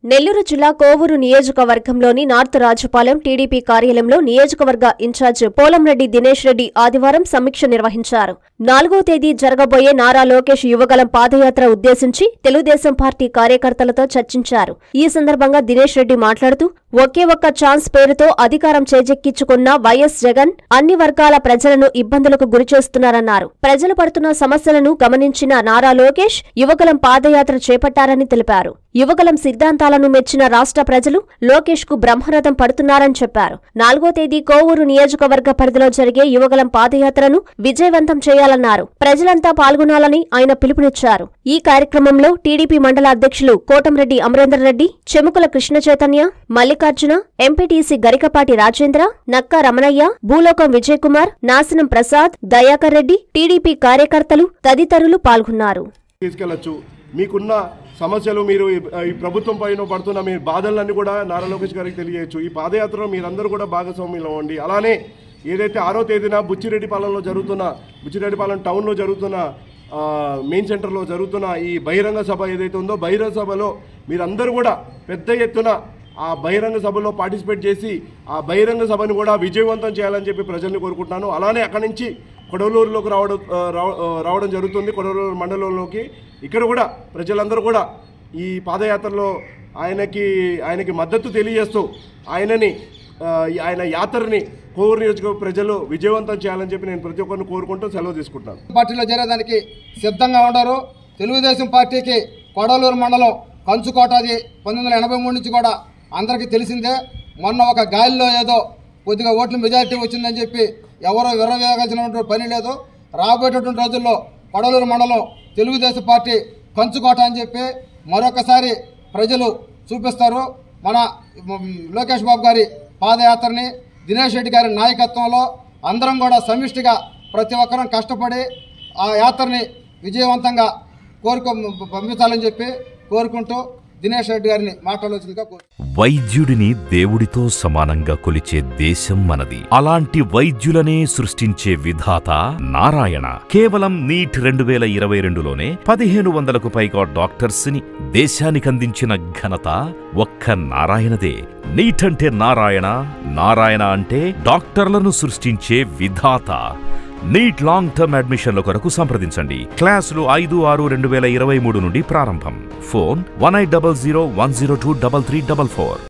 నెల్లూరు జిల్లా కోవూరు నియోజకవర్గంలోని north Rajapalem TDP కార్యాలయంలో నియోజకవర్గ ఇన్ఛార్జ్ పోలంరెడ్డి దినేష్ రెడ్డి ఆదివారం సమీక్ష నిర్వహించారు నాలుగో తేదీ జరగబోయే నారా లోకేష్ యువగలం పాదయాత్ర ఉద్దేశించి తెలుగుదేశం పార్టీ కార్యకర్తలతో చర్చించారు ఈ సందర్భంగా దినేష్ రెడ్డి మాట్లాడుతూ ఒకే ఒక్క ఛాన్స్ పేరుతో అధికారం చేజెక్కించుకున్న వైఎస్ జగన్ అన్ని వర్గాల ప్రజలను ఇబ్బందులకు గురిచేస్తున్నారన్నారు ప్రజలు పడుతున్న సమస్యలను గమనించిన నారా లోకేష్ యువగలం పాదయాత్ర చేపట్టారని తెలిపారు యువగలం సిద్ధాంతాలను మెచ్చిన రాష్ట్ర ప్రజలు లోకేష్ కు బ్రహ్మరథం పడుతున్నారని చెప్పారు నాలుగో తేదీ కోవూరు నియోజకవర్గ పరిధిలో జరిగే యువగలం పాదయాత్రను విజయవంతం చేయాలన్నారు ప్రజలంతా పాల్గొనాలని ఆయన పిలుపునిచ్చారు ఈ కార్యక్రమంలో టీడీపీ మండల అధ్యక్షులు కోటంరెడ్డి అమరేందర్ రెడ్డి చెముకుల కృష్ణ చైతన్య మల్లికార్జున ఎంపీటీసీ గరికపాటి రాజేంద్ర నక్కా రమణయ్య భూలోకం విజయ్ కుమార్ నాశనం ప్రసాద్ దయాకర్ రెడ్డి టీడీపీ కార్యకర్తలు తదితరులు పాల్గొన్నారు తీసుకెళ్లొచ్చు మీకున్న సమస్యలు మీరు ఈ- ఈ ప్రభుత్వం పైన పడుతున్న మీ బాధలన్నీ కూడా నారా లోకేష్ గారికి తెలియజేయచ్చు ఈ పాదయాత్రలో మీరందరూ కూడా భాగస్వామ్యం అవ్వండి అలానే ఏదైతే ఆరో తేదీన బుచ్చిరెడ్డిపాలెంలో జరుగుతున్న బుచ్చిరెడ్డిపాలెం టౌన్లో జరుగుతున్న ఆ, మెయిన్ సెంటర్లో జరుగుతున్న ఈ బహిరంగ సభ ఏదైతే ఉందో బహిరంగ సభలో మీరందరూ కూడా పెద్ద ఎత్తున ఆ బహిరంగ సభలో పార్టిసిపేట్ చేసి ఆ బహిరంగ సభను కూడా విజయవంతం చేయాలని చెప్పి ప్రజల్ని కోరుకుంటున్నాను అలానే అక్కడి నుంచి కొడవలూరులోకి రావడం ఆ, రావ- ఆ, రావడం జరుగుతుంది కొడవలూరు మండలంలోకి ఇక్కడ కూడా ప్రజలందరూ కూడా ఈ పాదయాత్రలో ఆయనకి ఆయనకి మద్దతు తెలియజేస్తూ ఆయనని ఆ, ఈ ఆయన యాత్రని కోవూరు నియోజకవర్గ ప్రజలు విజయవంతం చేయాలని చెప్పి నేను ప్రతి ఒక్కరిని కోరుకుంటూ సెలవు తీసుకుంటున్నాను పార్టీలో చేరేదానికి సిద్ధంగా ఉన్నారు తెలుగుదేశం పార్టీకి కొడవలూరు మండలం కంచుకోటది పంతొమ్మిది వందల ఎనభై మూడు నుంచి కూడా అందరికీ తెలిసిందే మొన్న ఒక గాలిలో ఏదో కొద్దిగా ఓట్ల మెజారిటీ వచ్చిందని చెప్పి ఎవరో విర్రవేగాల్సినటువంటి పని లేదు రాబోయేటటువంటి రోజుల్లో కొడవలూరు మండలం తెలుగుదేశం పార్టీ కంచుకోట అని చెప్పి మరొకసారి ప్రజలు చూపిస్తారు మన మ్, లోకేష్ బాబు గారి పాదయాత్రని దినేష్ రెడ్డి గారి నాయకత్వంలో అందరం కూడా సమిష్టిగా ప్రతి ఒక్కరం కష్టపడి ఆ యాత్రని విజయవంతంగా కోరుకో పంపించాలని చెప్పి కోరుకుంటూ దినేష్ రెడ్డి గారిని మాట్లాడవలసిందిగా కోరు వైద్యుడిని దేవుడితో సమానంగా కొలిచే దేశం మనది అలాంటి వైద్యులనే సృష్టించే విధాత నారాయణ కేవలం నీట్ రెండు వేల ఇరవై రెండులోనే పదిహేను వందలకు పైగా డాక్టర్స్ ని దేశానికందించిన ఘనత ఒక్క నారాయణదే నీట్ అంటే నారాయణ నారాయణ అంటే డాక్టర్లను సృష్టించే విధాత నీట్ లాంగ్ టర్మ్ అడ్మిషన్ల కొరకు సంప్రదించండి క్లాసులు ఐదు ఆరు రెండు వేల ఇరవై మూడు నుండి ప్రారంభం phone one eight double zero one zero two double three double four